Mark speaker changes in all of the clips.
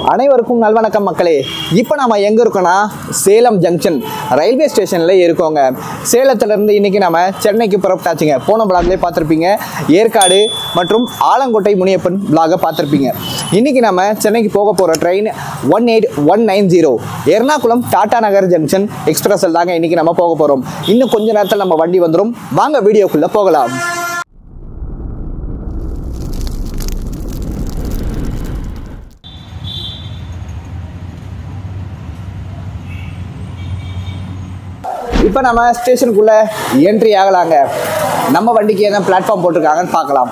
Speaker 1: அனைவருக்கும் நல்வணக்கம் மக்களே இப்போ நம்ம எங்கே இருக்கோம்னா சேலம் ஜங்ஷன் ரயில்வே ஸ்டேஷனில் இருக்கோங்க சேலத்துலேருந்து இன்றைக்கி நம்ம சென்னைக்கு புறப்பட்டாச்சுங்க போன பிளாக்லேயே பார்த்துருப்பீங்க ஏற்காடு மற்றும் ஆலங்கோட்டை முனியப்பன் பிளாகை பார்த்துருப்பீங்க இன்றைக்கி நம்ம சென்னைக்கு போக போகிற train one eight one nine zero Ernakulam Tata Nagar junction எக்ஸ்பிரஸில் தாங்க இன்றைக்கி நம்ம போக போகிறோம் இன்னும் கொஞ்ச நேரத்தில் நம்ம வண்டி வந்துடும் வாங்க வீடியோக்குள்ளே போகலாம் இப்போ நம்ம ஸ்டேஷனுக்குள்ளே என்ட்ரி ஆகலாங்க நம்ம வண்டிக்கு என்ன பிளாட்ஃபார்ம் போட்டிருக்காங்கன்னு பார்க்கலாம்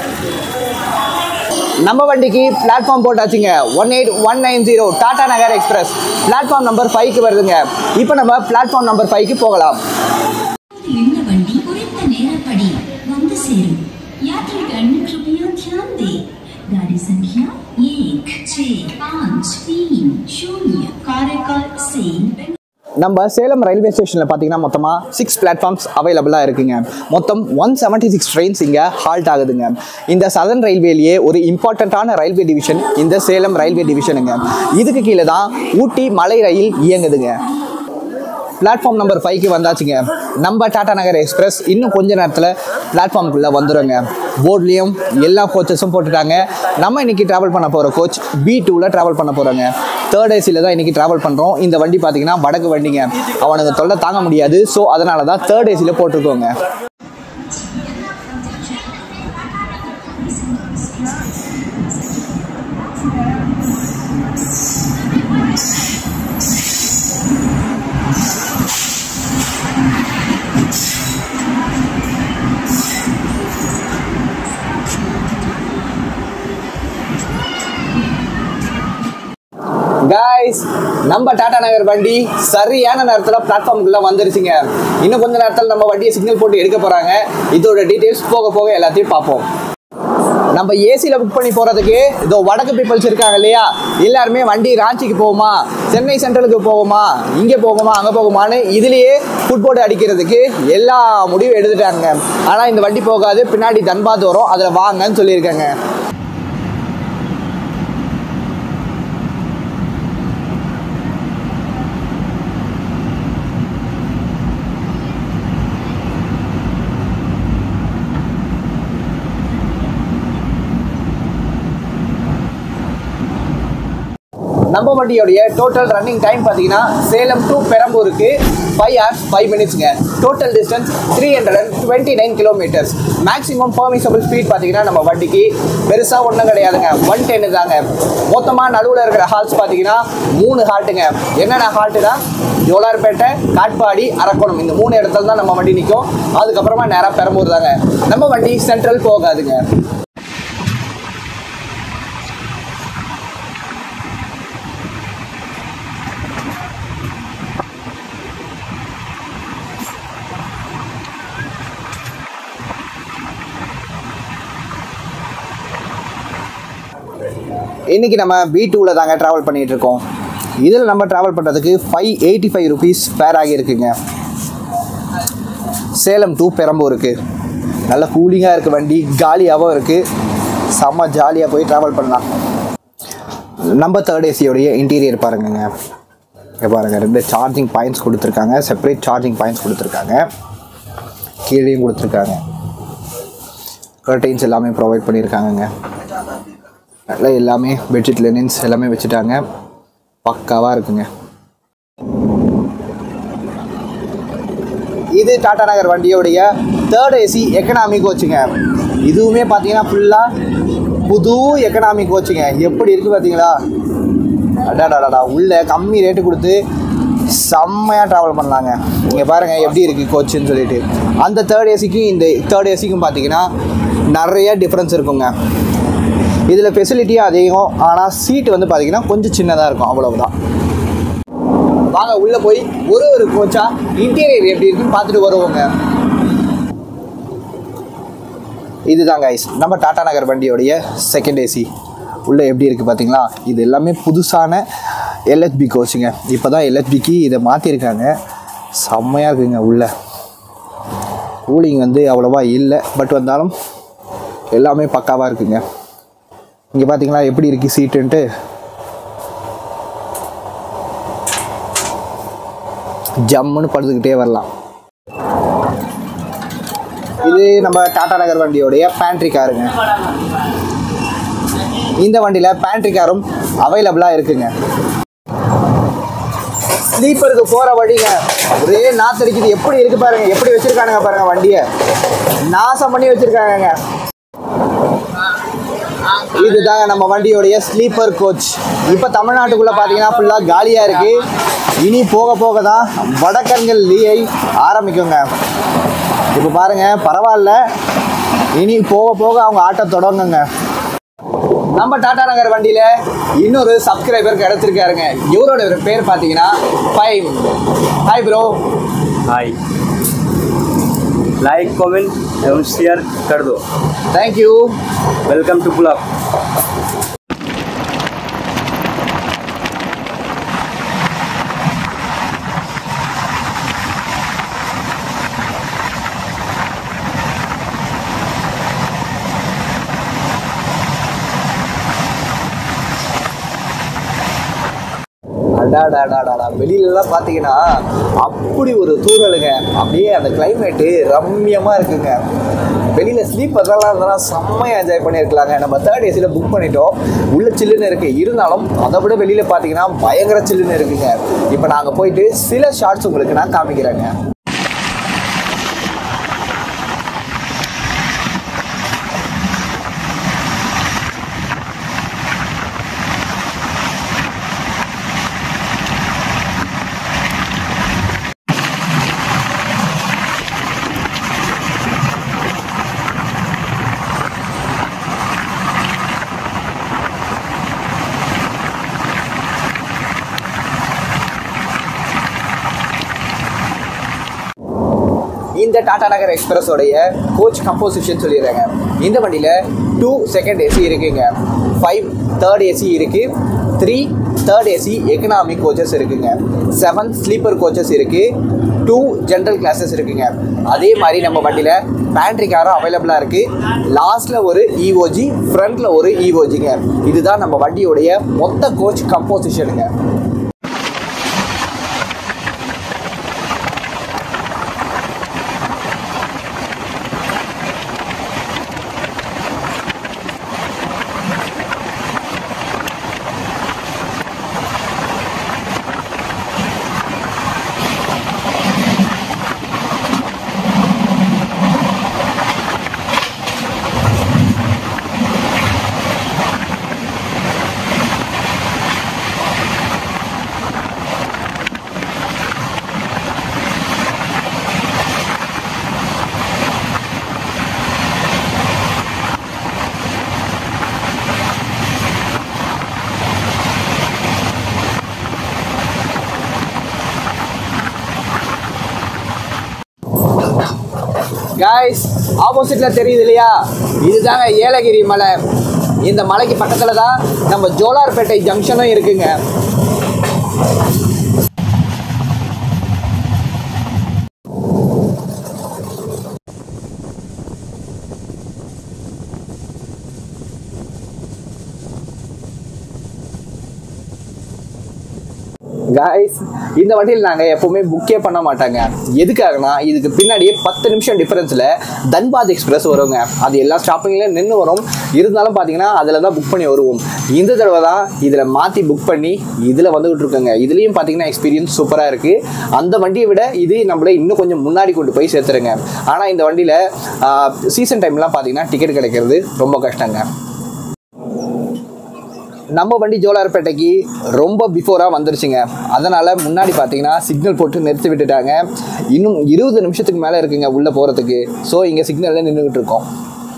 Speaker 1: நம்ம வண்டிக்கு பிளாட்ஃபார்ம் போட்டாச்சுங்க one eight one nine zero Tata நகர் எக்ஸ்பிரஸ் பிளாட்ஃபார்ம் நம்பர் ஃபைவ்க்கு வருதுங்க இப்போ நம்ம பிளாட்ஃபார்ம் நம்பர் ஃபைவ்க்கு போகலாம்
Speaker 2: இந்த வண்டி குறித்த நேரப்படி வந்து சேரும் यात्रीगण कृपया ध्यान दें गाड़ी संख्या एक छ पाँच तीन शून्य कार्यकाल से
Speaker 1: நம்ம சேலம் ரயில்வே ஸ்டேஷனில் பார்த்தீங்கன்னா மொத்தமாக சிக்ஸ் பிளாட்ஃபார்ம்ஸ் அவைலபிளாக இருக்குங்க மொத்தம் ஒன் செவன்ட்டி சிக்ஸ் ட்ரெயின்ஸ் இங்கே ஹால்ட் ஆகுதுங்க இந்த சதர்ன் ரயில்வேலேயே ஒரு இம்பார்ட்டண்ட்டான ரயில்வே டிவிஷன் இந்த சேலம் ரயில்வே டிவிஷனுங்க இதுக்கு கீழே தான் ஊட்டி மலை ரயில் இயங்குதுங்க பிளாட்ஃபார்ம் நம்பர் ஃபைவ்க்கு வந்தாச்சுங்க நம்ம டாடா நகர் எக்ஸ்பிரஸ் இன்னும் கொஞ்ச நேரத்தில் பிளாட்ஃபார்முக்குள்ளே வந்துடுங்க போர்ட்லேயும் எல்லா கோச்சஸும் போட்டுட்டாங்க நம்ம இன்றைக்கி ட்ராவல் பண்ண போகிற கோச் பி டூவில் ட்ராவல் பண்ண போகிறோங்க தேர்ட் ஏசியில் தான் இன்றைக்கி ட்ராவல் பண்ணுறோம் இந்த வண்டி பார்த்தீங்கன்னா வடக்கு வண்டிங்க அவனுக்கு தொல்லை தாங்க முடியாது ஸோ அதனால தான் தேர்ட் ஏசியில் போட்டிருக்கோங்க காய்ஸ் நம்ம டாடா நகர் வண்டி சரியான நேரத்தில் பிளாட்ஃபார்முக்குள்ளே வந்துருச்சுங்க இன்னும் கொஞ்ச நேரத்தில் நம்ம வண்டியை சிக்னல் போட்டு எடுக்க போகிறாங்க இதோட டீட்டெயில்ஸ் போக போக எல்லாத்தையும் பார்ப்போம் நம்ம ஏசியில் புக் பண்ணி போகிறதுக்கு இதோ வடக்கு பீப்பிள்ஸ் இருக்காங்க இல்லையா எல்லாருமே வண்டி ராஞ்சிக்கு போகுமா சென்னை சென்ட்ரலுக்கு போகுமா இங்கே போகுமா அங்கே போகுமான்னு இதுலேயே ஃபுட்போர்டு அடிக்கிறதுக்கு எல்லா முடிவும் எடுத்துட்டாங்க ஆனால் இந்த வண்டி போகாது பின்னாடி தன்பாத் வரும் அதில் வாங்கன்னு சொல்லியிருக்காங்க நம்ம வண்டியோடைய டோட்டல் ரன்னிங் டைம் பார்த்தீங்கன்னா சேலம் டு பெரம்பூருக்கு ஃபைவ் ஹவர்ஸ் ஃபைவ் மினிட்ஸுங்க total distance three hundred and twenty nine kilometres maximum permissible speed பார்த்தீங்கன்னா நம்ம வண்டிக்கு பெருசாக ஒன்றும் கிடையாதுங்க ஒன் டென்னு தாங்க மொத்தமாக நடுவில் இருக்கிற ஹால்ஸ் பார்த்தீங்கன்னா மூணு ஹால்ட்டுங்க என்னென்ன ஹால்ட்டுனா ஜோலார்பேட்டை காட்பாடி அரக்கோணம் இந்த மூணு இடத்துல தான் நம்ம வண்டி நிற்கும் அதுக்கப்புறமா நேராக பெரம்பூர் தாங்க நம்ம வண்டி சென்ட்ரல் போகாதுங்க இன்றைக்கி நம்ம பி டூவில் தாங்க ட்ராவல் பண்ணிகிட்டு இருக்கோம் இதில் நம்ம ட்ராவல் பண்ணுறதுக்கு five eighty five rupees fare ஆகியிருக்குங்க சேலம் டு பெரம்பூருக்கு நல்ல கூலிங்காக இருக்குது வண்டி காலியாகவும் இருக்குது செம்ம ஜாலியாக போய் ட்ராவல் பண்ணலாம் நம்ம தேர்ட் ஏசியோடைய இன்டீரியர் பாருங்கங்க இங்கே பாருங்கள் ரெண்டு சார்ஜிங் பாயிண்ட்ஸ் கொடுத்துருக்காங்க செப்பரேட் சார்ஜிங் பாயிண்ட்ஸ் கொடுத்துருக்காங்க கீழேயும் கொடுத்துருக்காங்க கர்டைன்ஸ் எல்லாமே ப்ரொவைட் பண்ணியிருக்காங்கங்க நல்லா எல்லாமே பெட்ஷீட் லெனின்ஸ் எல்லாமே வச்சுட்டாங்க பக்காவாக இருக்குங்க இது டாடா நகர் வண்டியோடைய தேர்ட் ஏசி எக்கனாமி கோச்சுங்க இதுவுமே பார்த்தீங்கன்னா ஃபுல்லாக புது எக்கனாமி கோச்சுங்க எப்படி இருக்குது பார்த்தீங்களா அடாடாடா உள்ள கம்மி ரேட்டு கொடுத்து செம்மையாக ட்ராவல் பண்ணலாங்க நீங்கள் பாருங்கள் எப்படி இருக்குது கோச்சுன்னு சொல்லிட்டு அந்த தேர்ட் ஏசிக்கும் இந்த தேர்ட் ஏசிக்கும் பார்த்தீங்கன்னா நிறைய டிஃப்ரென்ஸ் இருக்குங்க இதில் ஃபெசிலிட்டியும் அதிகம் ஆனால் சீட்டு வந்து பார்த்தீங்கன்னா கொஞ்சம் சின்னதாக இருக்கும் அவ்வளவுதான் வாங்க உள்ளே போய் ஒரு ஒரு கோச்சா இன்டீரியர் எப்படி இருக்குன்னு பார்த்துட்டு வருவோங்க இதுதான் கைஸ் நம்ம டாடா நகர் வண்டியோடைய செகண்ட் ஏசி உள்ளே எப்படி இருக்குது பார்த்தீங்களா இது எல்லாமே புதுசான எல்ஹெச்பி கோச்சுங்க இப்போ தான் எல்ஹெச்பிக்கு இதை மாற்றிருக்காங்க செம்மையாக இருக்குங்க உள்ளே கூலிங் வந்து அவ்வளோவா இல்லை பட் வந்தாலும் எல்லாமே பக்காவாக இருக்குங்க இங்கே பார்த்தீங்களா எப்படி இருக்குது சீட்டுன்ட்டு ஜம்முன்னு படுத்துக்கிட்டே வரலாம் இது நம்ம டாடா நகர் வண்டியோடைய பேண்ட்ரி காருங்க இந்த வண்டியில் பேண்ட்ரி காரும் அவைலபிளாக இருக்குங்க ஸ்லீப்பருக்கு போகிற வழிங்க ஒரே நாத்தடிக்குது எப்படி இருக்கு பாருங்க எப்படி வச்சிருக்கானுங்க பாருங்க வண்டியை நாசம் பண்ணி வச்சிருக்காங்க இதுதாங்க நம்ம வண்டியோடைய ஸ்லீப்பர் கோச் இப்போ தமிழ்நாட்டுக்குள்ளே பார்த்தீங்கன்னா ஃபுல்லாக காலியாக இருக்கு இனி போக போக தான் வடக்கன்கள் லீயை ஆரம்பிக்குங்க இப்போ பாருங்க பரவாயில்ல இனி போக போக அவங்க ஆட்டம் தொடங்குங்க நம்ம டாடா நகர் வண்டியில இன்னொரு சப்ஸ்கிரைபர் கிடைச்சிருக்காருங்க இவரோட ஒரு பேர் பார்த்தீங்கன்னா five hi bro
Speaker 3: hi like comment एवं शेयर कर दो
Speaker 1: தேங்க்யூ
Speaker 3: वेलकम टू ब्लॉग
Speaker 1: அடாடாடாடாடா வெளியிலலாம் பார்த்தீங்கன்னா அப்படி ஒரு தூரலுங்க அப்படியே அந்த கிளைமேட்டு ரம்மியமாக இருக்குங்க வெளியில் ஸ்லீப்பர்லாம் இருந்தனா செம்மையாக என்ஜாய் பண்ணியிருக்கலாங்க நம்ம தேர்ட் ஏசியில் புக் பண்ணிட்டோம் உள்ள சில்லுன்னு இருக்குது இருந்தாலும் அதை விட வெளியில் பார்த்தீங்கன்னா பயங்கர சில்லுன்னு இருக்குங்க இப்போ நாங்கள் போயிட்டு சில ஷார்ட்ஸ் உங்களுக்கு நான் காமிக்கிறேங்க இந்த டாடா நகர் எக்ஸ்பிரஸோடைய கோச் கம்போசிஷன் சொல்லிடுறாங்க இந்த வண்டியில் டூ செகண்ட் ஏசி இருக்குங்க ஃபைவ் தேர்ட் ஏசி இருக்குது three third AC economic coaches இருக்குங்க செவன் ஸ்லீப்பர் கோச்சஸ் இருக்குது டூ ஜென்ரல் கிளாஸஸ் இருக்குங்க அதே மாதிரி நம்ம வண்டியில் பேண்ட்ரி காரும் அவைலபிளாக இருக்குது லாஸ்ட்டில் ஒரு இஓஜி ஃப்ரண்ட்டில் ஒரு இஓஜிங்க இதுதான் நம்ம வண்டியோடைய மொத்த கோச் கம்போசிஷனுங்க காய்ஸ் ஆப்போசிட்ல தெரியுது இல்லையா இதுதாங்க ஏலகிரி மலை இந்த மலைக்கு பக்கத்துல தான் நம்ம ஜோலார்பேட்டை ஜங்ஷனும் இருக்குங்க காய்ஸ் இந்த வண்டியில் நாங்கள் எப்போவுமே புக்கே பண்ண மாட்டாங்க எதுக்காகனா இதுக்கு பின்னாடியே பத்து நிமிஷம் டிஃபரன்ஸில் தன்பாத் எக்ஸ்பிரஸ் வருங்க அது எல்லா ஸ்டாப்பிங்லேயும் நின்று வரும் இருந்தாலும் பார்த்தீங்கன்னா அதில் தான் புக் பண்ணி வருவோம் இந்த தடவை தான் இதில் மாற்றி புக் பண்ணி இதில் வந்துகிட்டு இருக்கோங்க இதுலேயும் பார்த்தீங்கன்னா எக்ஸ்பீரியன்ஸ் சூப்பராக இருக்குது அந்த வண்டியை விட இது நம்மளை இன்னும் கொஞ்சம் முன்னாடி கொண்டு போய் சேர்த்துருங்க ஆனால் இந்த வண்டியில் சீசன் டைம்லாம் பார்த்தீங்கன்னா டிக்கெட் கிடைக்கிறது ரொம்ப கஷ்டங்க நம்ம வண்டி ஜோலார்பேட்டைக்கு ரொம்ப பிஃபோராக வந்துருச்சுங்க அதனால் முன்னாடி பார்த்தீங்கன்னா சிக்னல் போட்டு நிறுத்தி விட்டுட்டாங்க இன்னும் இருபது நிமிஷத்துக்கு மேலே இருக்குங்க உள்ளே போகிறதுக்கு ஸோ இங்கே சிக்னலில் நின்றுக்கிட்டு இருக்கோம்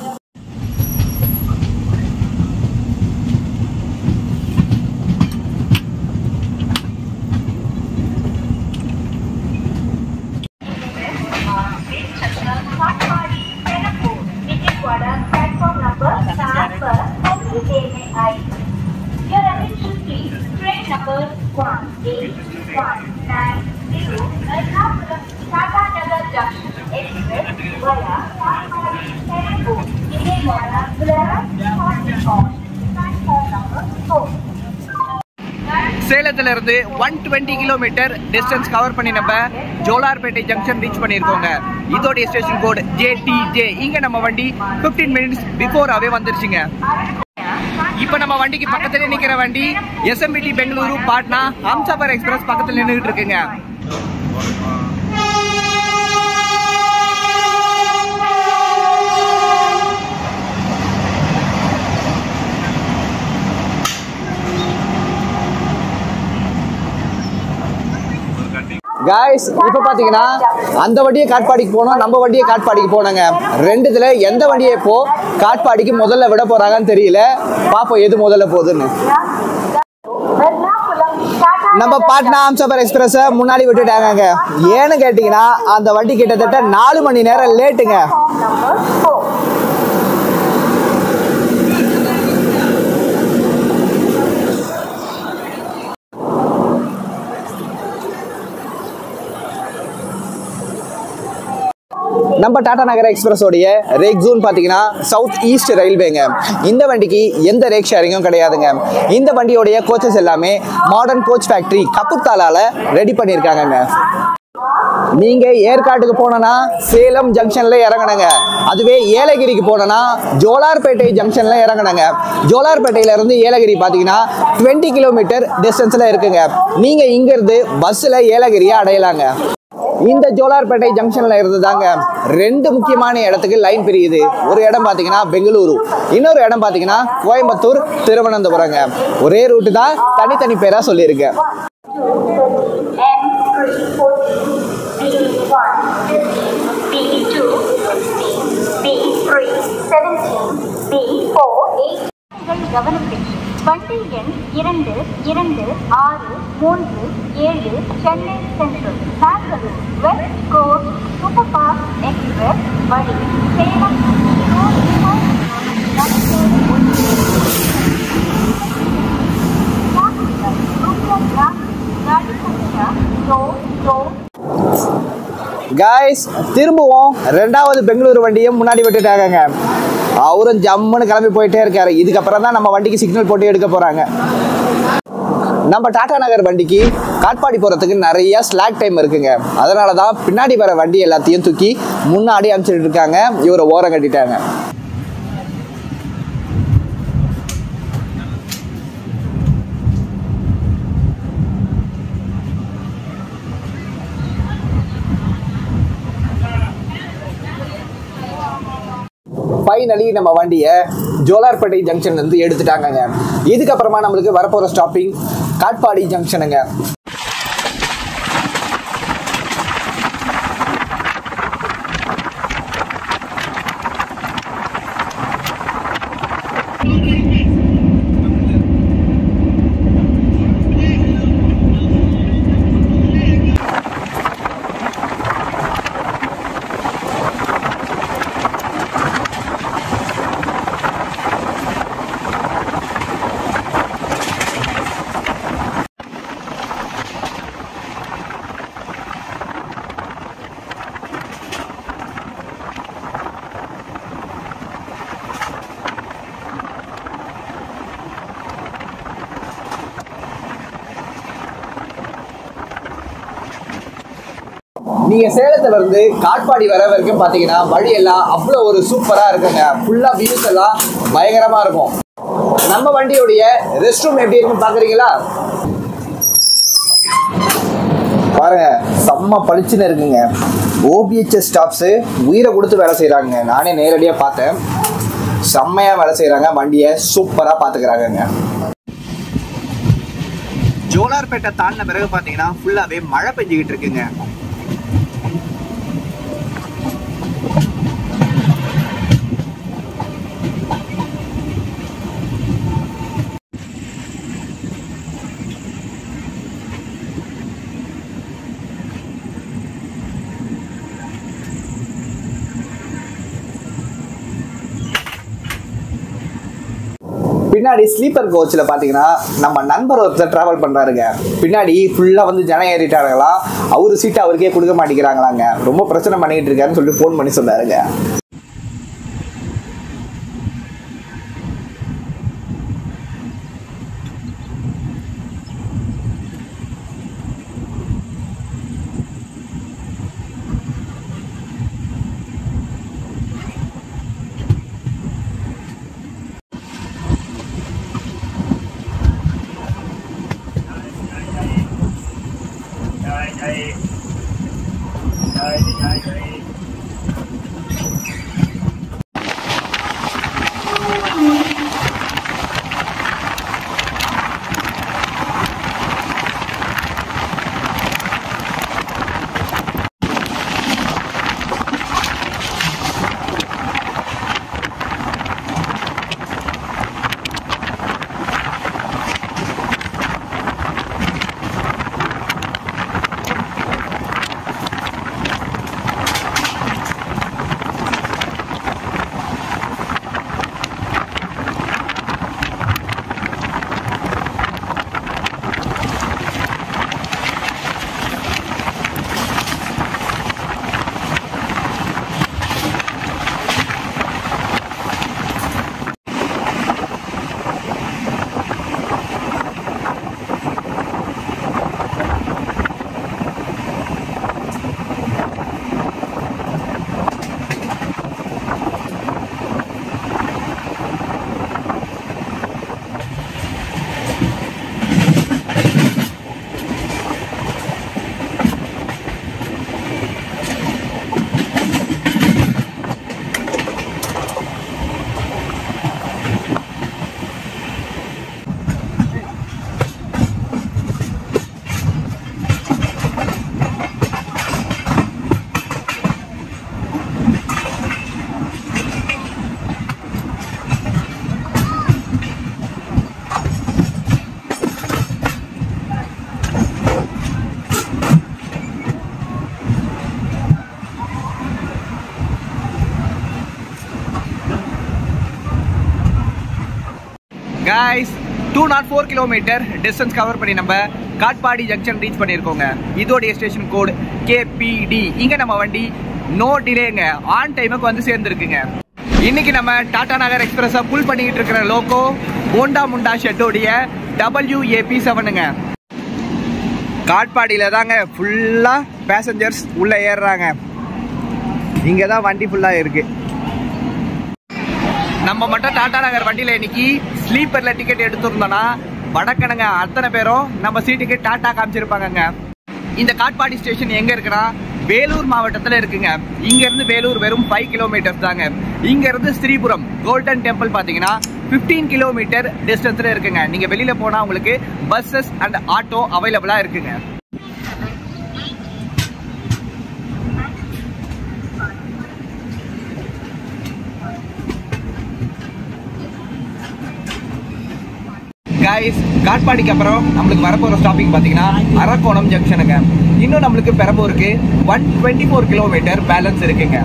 Speaker 4: platform number चार पर पहुंचने में आई Your attention please. Train number one eight one nine zero Ernakulam Tata Nagar Junction Express via Sarmari Airport. Vijayawada, Gujarat, Hong Kong. Platform number four. Guys,
Speaker 1: சேலத்துல இருந்து one twenty kilometre distance cover பண்ணி நம்ம Jolarpettai junction reach பண்ணியிருக்கோங்க இதோடைய station code ஜேடிஜே இங்க நம்ம வண்டி 15 minutes பிஃபோராகவே வந்துருச்சுங்க இப்போ நம்ம வண்டிக்கு பக்கத்துல நிக்கிற வண்டி எஸ்எம்பிடி பெங்களூரு பாட்னா ஹம்சபர் எக்ஸ்பிரஸ் பக்கத்துல நின்றுட்டு இருக்குங்க காய்ஸ் இப்போ பார்த்தீங்கன்னா அந்த வண்டியை காட்பாடிக்கு போனோம் நம்ம வண்டியை காட்பாடிக்கு போனோங்க ரெண்டுத்துல எந்த வண்டியை இப்போ காட்பாடிக்கு முதல்ல விட போறாங்கன்னு தெரியல பாப்போம் எது முதல்ல போகுதுன்னு நம்ம பாட்னா அம்சபர் எக்ஸ்பிரஸை முன்னாடி விட்டுட்டாங்க ஏன்னு கேட்டிங்கன்னா அந்த வண்டி கிட்டத்தட்ட நாலு மணி நேரம் லேட்டுங்க நம்ம டாடா நகர் எக்ஸ்பிரஸோடைய ரேக் ஜூன் பார்த்தீங்கன்னா சவுத் ஈஸ்ட் ரயில்வேங்க இந்த வண்டிக்கு எந்த ரேக் ஷேரிங்கும் கிடையாதுங்க இந்த வண்டியோடைய கோச்சஸ் எல்லாமே மாடர்ன் கோச் ஃபேக்டரி கப்புத்தாலால ரெடி பண்ணியிருக்காங்கங்க நீங்க ஏற்காட்டுக்கு போனனா சேலம் ஜங்ஷன்ல இறங்கணுங்க அதுவே ஏலகிரிக்கு போனனா ஜோலார்பேட்டை ஜங்ஷன்ல இறங்கணுங்க ஜோலார்பேட்டையில இருந்து ஏலகிரி பாத்தீங்கன்னா 20 கிலோமீட்டர் டிஸ்டன்ஸ்ல இருக்குங்க நீங்க இங்க இருந்து பஸ்ல ஏலகிரியை அடையலாங்க இந்த ஜோலார்பேட்டை ஜங்ஷன்ல இருந்து தாங்க ரெண்டு முக்கியமான இடத்துக்கு லைன் பிரியுது ஒரு இடம் பாத்தீங்கன்னா பெங்களூரு இன்னொரு இடம் பாத்தீங்கன்னா கோயம்புத்தூர் திருவனந்தபுரங்க ஒரே ரூட்டு தான் தனித்தனி பேரா சொல்லியிருக்கேன்
Speaker 4: கவனத்திற்கு வண்டி எண் இரண்டு இரண்டு ஆறு மூன்று ஏழு Chennai central Bangalore west coast super fast express வழி சேலம் गाड़ी संख्या दो दो
Speaker 1: காய்ஸ் திரும்பவும் ரெண்டாவது பெங்களூரு வண்டியும் முன்னாடி விட்டுட்டாங்க அவரும் ஜம்முன்னு கிளம்பி போயிட்டே இருக்காரு இதுக்கப்புறம் தான் நம்ம வண்டிக்கு சிக்னல் போட்டு எடுக்க போறாங்க நம்ம டாடா நகர் வண்டிக்கு காட்பாடி போகிறதுக்கு நிறைய ஸ்லாக் டைம் இருக்குங்க அதனால தான் பின்னாடி வர வண்டி எல்லாத்தையும் தூக்கி முன்னாடி அனுப்பிச்சிட்டு இருக்காங்க இவரை ஓரம் கட்டிட்டாங்க ஃபைனலி நம்ம வண்டியை ஜோலார்பேட்டை ஜங்ஷன்ல இருந்து எடுத்துட்டாங்கங்க இதுக்கப்புறமா நம்மளுக்கு வரப்போகிற ஸ்டாப்பிங் காட்பாடி ஜங்ஷனுங்க நீங்க சேலத்துல இருந்து காட்பாடி வர வரைக்கும் பாத்தீங்கன்னா வழி எல்லாம் அவ்வளோ ஒரு சூப்பரா இருக்குங்க ஃபுல்லா வியூஸ் எல்லாம் பயங்கரமா இருக்கும் நம்ம வண்டியோடைய ரெஸ்ட் ரூம் எப்படி இருக்குன்னு பாக்குறீங்களா பாருங்க செம்ம பளிச்சுன்னு இருக்குங்க ஓபிஹெச்எஸ் ஸ்டாஃப்ஸு உயிரை கொடுத்து வேலை செய்கிறாங்க நானே நேரடியாக பார்த்தேன் செம்மையாக வேலை செய்கிறாங்க வண்டியை சூப்பராக பார்த்துக்கிறாங்கங்க ஜோலார்பேட்டை தாண்டின பிறகு பார்த்தீங்கன்னா ஃபுல்லாகவே மழை பெஞ்சிக்கிட்டு இருக்குங்க பின்னாடி ஸ்லீப்பர் கோச்சில் பார்த்தீங்கன்னா நம்ம நண்பர் ஒருத்தர் ட்ராவல் பண்ணுறாருங்க பின்னாடி ஃபுல்லாக வந்து ஜனம் ஏறிட்டாருங்களாம் அவரு சீட்டை அவருக்கே கொடுக்க மாட்டேங்கிறாங்களாங்க ரொம்ப பிரச்சனை பண்ணிக்கிட்டு இருக்காருன்னு சொல்லிட்டு ஃபோன் பண்ணி சொன்னாருங்க guys two nought four kilometre distance cover பண்ணி நம்ம காட்பாடி ஜங்ஷன் ரீச் பண்ணியிருக்கோங்க இதோடைய ஸ்டேஷன் கோடு கேபிடி இங்கே நம்ம வண்டி நோ டிலேங்க ஆன் டைமுக்கு வந்து சேர்ந்துருக்குங்க இன்னைக்கு நம்ம டாடா நகர் எக்ஸ்பிரஸை புல் பண்ணிக்கிட்டு இருக்கிற லோகோ போண்டா முண்டா ஷெட்டோடைய டபிள்யூஏபி செவனுங்க காட்பாடியில் தாங்க ஃபுல்லாக பேசஞ்சர்ஸ் உள்ளே ஏறுறாங்க இங்கே தான் வண்டி ஃபுல்லாக இருக்குது நம்ம மட்டும் டாடா நகர் வண்டியில் இன்னைக்கு ஸ்லீப்பர்ல டிக்கெட் எடுத்திருந்தோம்னா வடக்கணுங்க அத்தனை பேரும் நம்ம சீட்டுக்கு டாடா காமிச்சிருப்பாங்கங்க இந்த காட்பாடி ஸ்டேஷன் எங்க இருக்குன்னா வேலூர் மாவட்டத்தில் இருக்குங்க இங்க இருந்து வேலூர் வெறும் ஃபைவ் கிலோமீட்டர்ஸ் தாங்க இங்க இருந்து ஸ்ரீபுரம் கோல்டன் டெம்பிள் பாத்தீங்கன்னா 15 கிலோமீட்டர் டிஸ்டன்ஸ்ல இருக்குங்க நீங்க வெளியில போனா உங்களுக்கு பஸ்ஸஸ் அண்ட் ஆட்டோ அவைலபிளா இருக்குங்க கைஸ் காட்பாடிக்கு அப்புறம் நம்மளுக்கு வரப்போகிற ஸ்டாப்பிங் பார்த்தீங்கன்னா அரக்கோணம் ஜங்ஷனுங்க இன்னும் நம்மளுக்கு பெரம்பூருக்கு one twenty four kilometre balance இருக்குங்க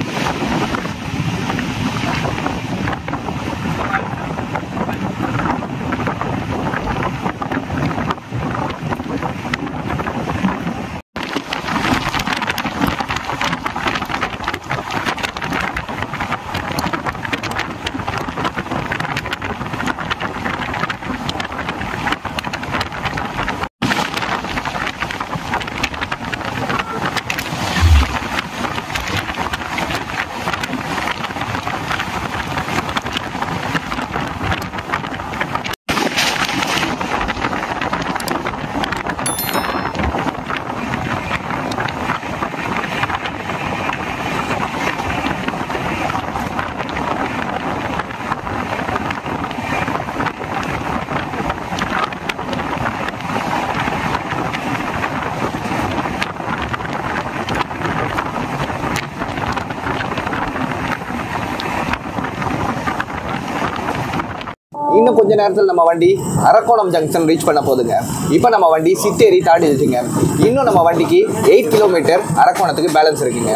Speaker 1: இன்னும் கொஞ்ச நேரத்தில் நம்ம வண்டி அரக்கோணம் ஜங்ஷன் ரீச் பண்ண போகுதுங்க இப்போ நம்ம வண்டி சித்தேரி தாண்டிடுச்சுங்க இன்னும் நம்ம வண்டிக்கு எயிட் கிலோமீட்டர் அரக்கோணத்துக்கு பேலன்ஸ் இருக்குங்க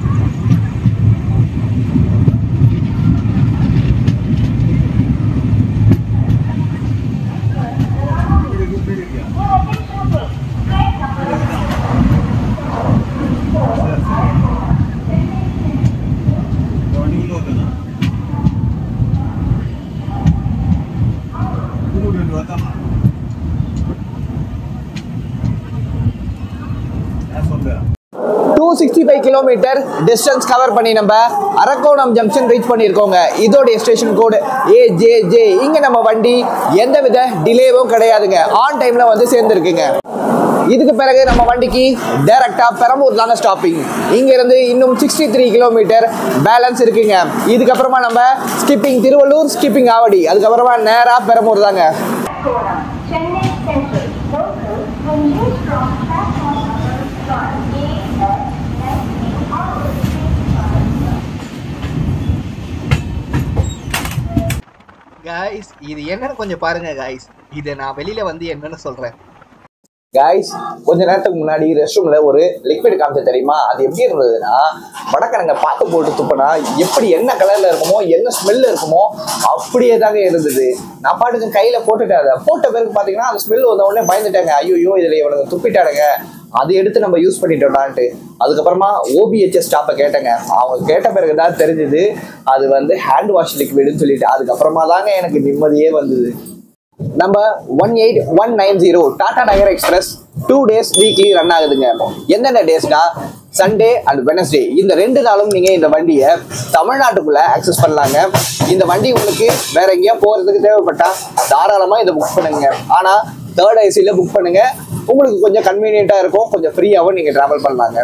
Speaker 1: two sixty five kilometre distance cover பண்ணி நம்ம அரக்கோணம் ஜங்ஷன் ரீச் பண்ணியிருக்கோங்க இதோடைய station code A J J இங்கே நம்ம வண்டி எந்தவித டிலேவும் கிடையாதுங்க ஆன் டைமில் வந்து சேர்ந்துருக்குங்க இதுக்கு பிறகு நம்ம வண்டிக்கு டைரக்டா பெரம்பூர் தாங்க ஸ்டாப்பிங் இங்கிருந்து இன்னும் சிக்ஸ்டி த்ரீ கிலோமீட்டர் பேலன்ஸ் இருக்குங்க இதுக்கப்புறமா நம்ம ஸ்கிப்பிங் திருவள்ளூர் ஸ்கிப்பிங் ஆவடி அதுக்கப்புறமா நேராக பெரம்பூர் தாங்க
Speaker 4: Koram, Chennai Central. Local will use from platform number 1 A, F, and all the
Speaker 1: guys இது என்னன்னு கொஞ்சம் பாருங்க காய்ஸ் இதை நான் வெளியில வந்து என்னன்னு சொல்றேன் காய்ஸ் கொஞ்ச நேரத்துக்கு முன்னாடி ரெஸ்ட் ரூம்ல ஒரு லிக்விட் காமிச்ச தெரியுமா அது எப்படி இருந்ததுன்னா வடக்கணங்க பார்த்து போட்டு துப்பினா எப்படி என்ன கலர்ல இருக்குமோ என்ன ஸ்மெல்ல இருக்குமோ அப்படியே தாங்க இருந்தது நான் பாட்டுக்கு கையில போட்டுட்டேன் அதை போட்ட பிறகு பாத்தீங்கன்னா அந்த ஸ்மெல் வந்த உடனே பயந்துட்டாங்க ஐயோ இதுல இவனுங்க துப்பிட்டானுங்க அதை எடுத்து நம்ம யூஸ் பண்ணிட்டோம்டான்ட்டு அதுக்கப்புறமா ஓபிஹெச்எஸ் ஸ்டாப்பை கேட்டேங்க அவங்க கேட்ட பிறகு தான் தெரிஞ்சுது அது வந்து ஹேண்ட் வாஷ் லிக்விடுன்னு சொல்லிட்டு அதுக்கப்புறமா தாங்க எனக்கு நிம்மதியே வந்தது நம்ம one eight one nine zero Tata நகர் express two days weekly run ஆகுதுங்க எந்தெந்த டேஸ்னா சண்டே அண்ட் வெனஸ்டே இந்த ரெண்டு நாளும் நீங்க இந்த வண்டியை தமிழ்நாட்டுக்குள்ள ஆக்சஸ் பண்ணலாங்க இந்த வண்டி உங்களுக்கு வேற எங்கேயா போறதுக்கு தேவைப்பட்டா தாராளமா இதை புக் பண்ணுங்க ஆனா தேர்ட் ஐசியில் புக் பண்ணுங்க உங்களுக்கு கொஞ்சம் கன்வீனியன்ட்டா இருக்கும் கொஞ்சம் ஃப்ரீயாகவும் நீங்க டிராவல் பண்ணலாங்க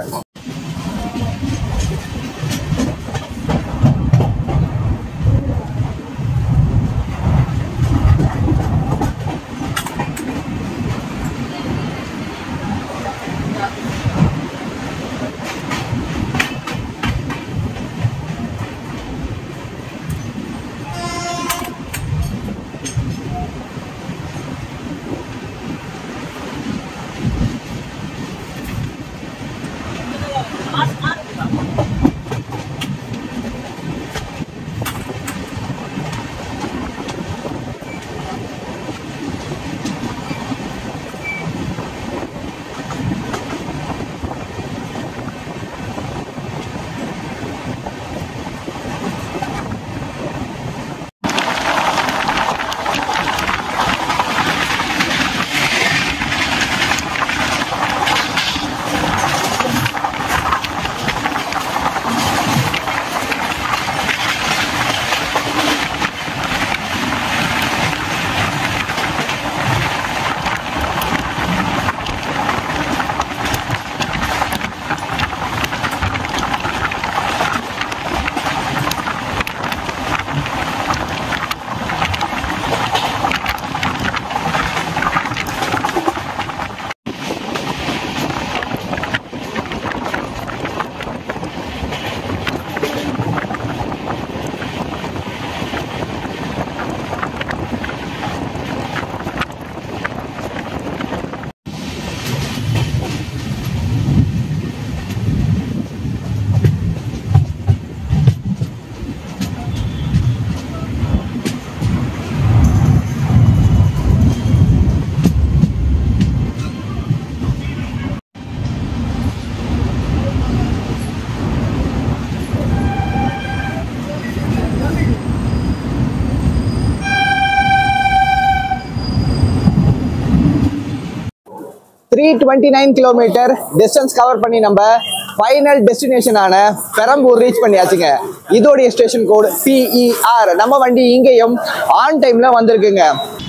Speaker 1: three twenty nine kilometre distance cover பண்ணி நம்ம ஃபைனல் டெஸ்டினேஷனான பெரம்பூர் ரீச் பண்ணியாச்சுங்க இதோடைய ஸ்டேஷன் கோடு பிஇஆர் நம்ம வண்டி இங்கேயும் ஆன் டைம்ல வந்திருக்குங்க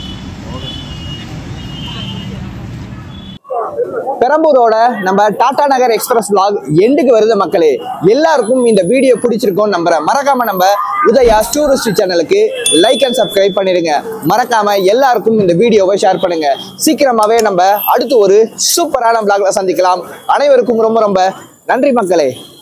Speaker 1: பெரம்பூரோட நம்ம டாடா நகர் எக்ஸ்பிரஸ் vlog எண்டுக்கு வருது மக்களே எல்லாருக்கும் இந்த வீடியோ பிடிச்சிருக்கும் நம்புறேன் மறக்காம நம்ம உதயா டூரிஸ்ட் சேனலுக்கு லைக் அண்ட் சப்ஸ்கிரைப் பண்ணிடுங்க மறக்காம எல்லாருக்கும் இந்த வீடியோவை ஷேர் பண்ணுங்க சீக்கிரமாவே நம்ம அடுத்து ஒரு சூப்பரான vlogல சந்திக்கலாம் அனைவருக்கும் ரொம்ப ரொம்ப நன்றி மக்களே